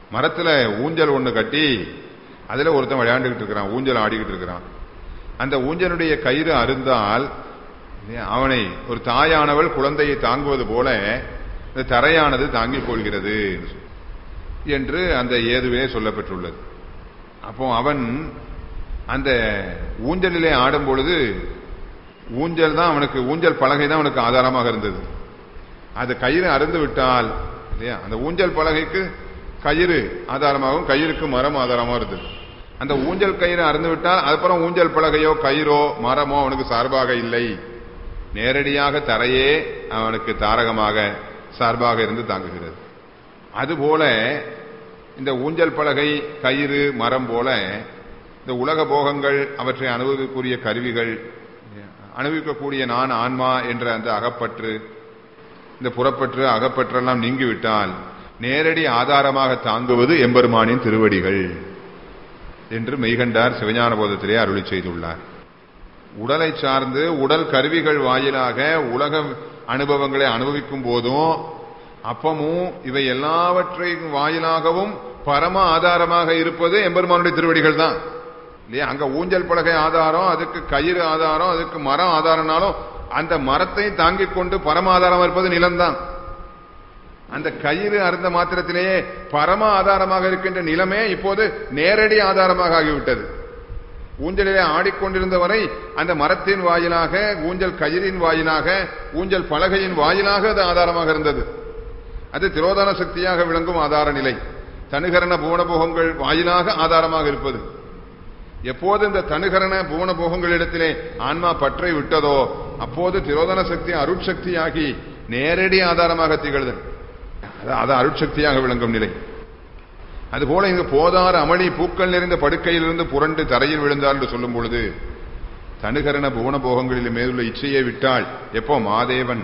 மரத்துல ஊஞ்சல் ஒண்ணு கட்டி அதுல ஒருத்தன் விளையாண்டுகிட்டு இருக்கிறான் ஊஞ்சல் ஆடிக்கிட்டு இருக்கிறான் அந்த ஊஞ்சலுடைய கயிறு அருந்தால் அவனை ஒரு தாயானவள் குழந்தையை தாங்குவது போல இந்த தரையானது தாங்கிக் கொள்கிறது என்று அந்த ஏதுவே சொல்லப்பட்டுள்ளது அப்போ அவன் அந்த ஊஞ்சலிலே ஆடும் பொழுது ஊஞ்சல் தான் அவனுக்கு ஊஞ்சல் பலகை தான் அவனுக்கு ஆதாரமாக இருந்தது அது கயிறு அருந்து விட்டால் இல்லையா அந்த ஊஞ்சல் பலகைக்கு கயிறு ஆதாரமாகவும் கயிறுக்கு மரம் ஆதாரமாக இருந்தது அந்த ஊஞ்சல் கயிறு அருந்து விட்டால் அதுக்கப்புறம் ஊஞ்சல் பலகையோ கயிறோ மரமோ அவனுக்கு சார்பாக இல்லை நேரடியாக தரையே அவனுக்கு தாரகமாக சார்பாக இருந்து தாங்குகிறது அதுபோல இந்த ஊஞ்சல் பலகை கயிறு மரம் போல இந்த உலக போகங்கள் அவற்றை அனுபவிக்கக்கூடிய கருவிகள் அனுபவிக்கக்கூடிய நான் ஆன்மா என்ற அந்த அகப்பற்று இந்த புறப்பற்று அகப்பற்றெல்லாம் நீங்கிவிட்டால் நேரடி ஆதாரமாக தாங்குவது எம்பெருமானின் திருவடிகள் என்று மெய்கண்டார் சிவஞான போதத்திலே அருளி செய்துள்ளார் உடலை சார்ந்து உடல் கருவிகள் வாயிலாக உலக அனுபவங்களை அனுபவிக்கும் போதும் அப்பமும் இவை எல்லாவற்றையும் வாயிலாகவும் பரம ஆதாரமாக இருப்பது எம்பெருமானுடைய திருவடிகள் தான் இல்லையா அங்க ஊஞ்சல் பலகை ஆதாரம் அதுக்கு கயிறு ஆதாரம் அதுக்கு மரம் ஆதாரம்னாலும் அந்த மரத்தை தாங்கிக் கொண்டு பரம ஆதாரம் இருப்பது நிலம்தான் அந்த கயிறு அருந்த மாத்திரத்திலேயே பரம ஆதாரமாக இருக்கின்ற நிலமே இப்போது நேரடி ஆதாரமாக ஆகிவிட்டது ஊஞ்சலிலே ஆடிக்கொண்டிருந்த வரை அந்த மரத்தின் வாயிலாக ஊஞ்சல் கயிறின் வாயிலாக ஊஞ்சல் பலகையின் வாயிலாக அது ஆதாரமாக இருந்தது அது திரோதான சக்தியாக விளங்கும் ஆதார நிலை தனுகரண புவனபோகங்கள் வாயிலாக ஆதாரமாக இருப்பது எப்போது இந்த தனுகரண புவனபோகங்களிடத்திலே ஆன்மா பற்றை விட்டதோ அப்போது திரோதன சக்தி அருட்சக்தியாகி நேரடி ஆதாரமாக திகழ்தல் அது அருட்சக்தியாக விளங்கும் நிலை அதுபோல இங்கு போதார் அமளி பூக்கள் நிறைந்த படுக்கையிலிருந்து புரண்டு தரையில் விழுந்தார் என்று சொல்லும் பொழுது தனுகரண புவன போகங்களில் மேலுள்ள இச்சையை விட்டால் எப்போ மாதேவன்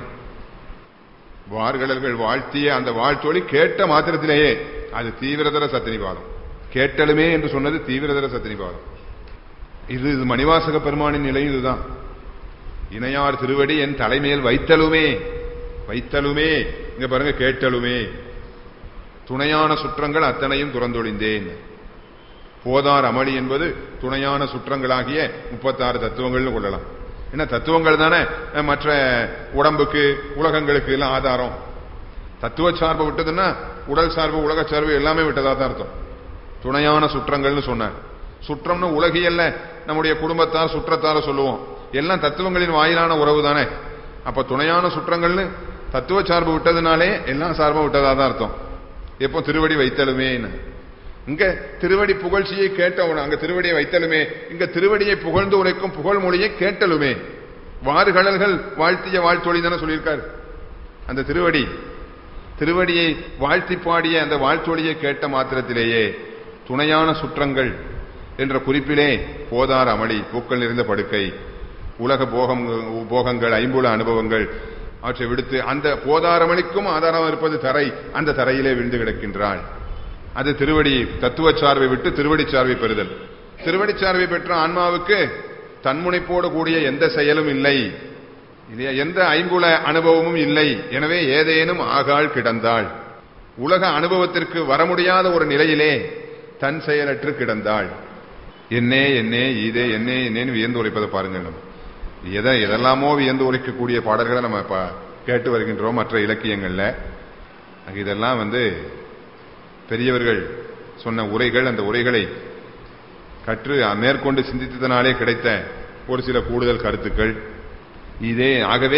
வார்கடல்கள் வாழ்த்திய அந்த வாழ்த்தொழி கேட்ட மாத்திரத்திலேயே அது தீவிரதர சத்தினிபாதம் கேட்டலுமே என்று சொன்னது தீவிரதர சத்தினிபாதம் இது இது மணிவாசக பெருமானின் நிலை இதுதான் இணையார் திருவடி என் தலைமையில் வைத்தலுமே வைத்தலுமே இங்க பாருங்க கேட்டலுமே துணையான சுற்றங்கள் அத்தனையும் துறந்தொழிந்தேன் போதார் அமளி என்பது துணையான சுற்றங்களாகிய முப்பத்தாறு தத்துவங்கள்னு கொள்ளலாம் ஏன்னா தத்துவங்கள் தானே மற்ற உடம்புக்கு உலகங்களுக்கு எல்லாம் ஆதாரம் தத்துவ சார்பு விட்டதுன்னா உடல் சார்பு உலக சார்பு எல்லாமே விட்டதா தான் அர்த்தம் துணையான சுற்றங்கள்னு சொன்னார் சுற்றம்னு உலகியல்ல நம்முடைய குடும்பத்தார் சுற்றத்தார சொல்லுவோம் எல்லாம் தத்துவங்களின் வாயிலான உறவு தானே அப்ப துணையான சுற்றங்கள்னு தத்துவ சார்பு விட்டதுனாலே எல்லாம் சார்பும் விட்டதா தான் அர்த்தம் எப்போ திருவடி வைத்தலுமே இங்க திருவடி புகழ்ச்சியை கேட்டவன அங்க திருவடியை வைத்தலுமே இங்க திருவடியை புகழ்ந்து உரைக்கும் புகழ் மொழியை கேட்டலுமே வாறுகடல்கள் வாழ்த்திய வாழ்த்தொழி தானே சொல்லியிருக்காரு அந்த திருவடி திருவடியை வாழ்த்தி பாடிய அந்த வாழ்த்தொழியை கேட்ட மாத்திரத்திலேயே துணையான சுற்றங்கள் என்ற குறிப்பிலே போதார் அமளி பூக்கள் நிறைந்த படுக்கை உலக போகம் போகங்கள் ஐம்புல அனுபவங்கள் அவற்றை விடுத்து அந்த போதாரமணிக்கும் ஆதாரம் இருப்பது தரை அந்த தரையிலே விழுந்து கிடக்கின்றாள் அது திருவடி தத்துவ சார்பை விட்டு திருவடி சார்பை பெறுதல் திருவடி சார்பை பெற்ற ஆன்மாவுக்கு தன்முனைப்போடு கூடிய எந்த செயலும் இல்லை இல்லையா எந்த ஐம்புல அனுபவமும் இல்லை எனவே ஏதேனும் ஆகாள் கிடந்தாள் உலக அனுபவத்திற்கு வர முடியாத ஒரு நிலையிலே தன் செயலற்று கிடந்தாள் என்னே என்னே இதே என்னே என்னேன்னு வியந்து உரைப்பதை பாருங்க நம்ம எதை எதெல்லாமோ வியந்து உரைக்கக்கூடிய பாடல்களை நம்ம கேட்டு வருகின்றோம் மற்ற இலக்கியங்கள்ல இதெல்லாம் வந்து பெரியவர்கள் சொன்ன உரைகள் அந்த உரைகளை கற்று மேற்கொண்டு சிந்தித்ததனாலே கிடைத்த ஒரு சில கூடுதல் கருத்துக்கள் இதே ஆகவே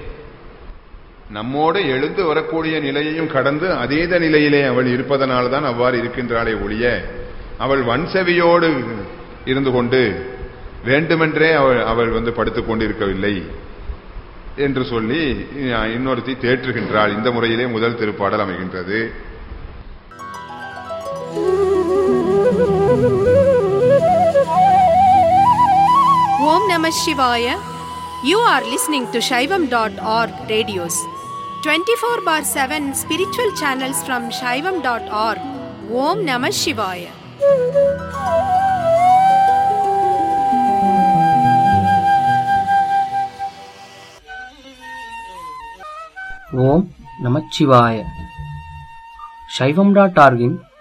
நம்மோடு எழுந்து வரக்கூடிய நிலையையும் கடந்து அதீத நிலையிலே அவள் இருப்பதனால்தான் அவ்வாறு இருக்கின்றாளே ஒழிய அவள் வன்செவியோடு இருந்து கொண்டு வேண்டுமென்றே அவள் அவள் வந்து படுத்துக் கொண்டிருக்கவில்லை என்று சொல்லி இன்னொருத்தி தேற்றுகின்றாள் இந்த முறையிலே முதல் திருப்பாடல் அமைகின்றது ஓம் நம சிவாய you are listening to Saivam dot org radios twenty four by seven spiritual channels from Saivam dot org ஓம் நம சிவாய ஓம் நமச்சிவாய சைவம் டாட் ஆர்கின்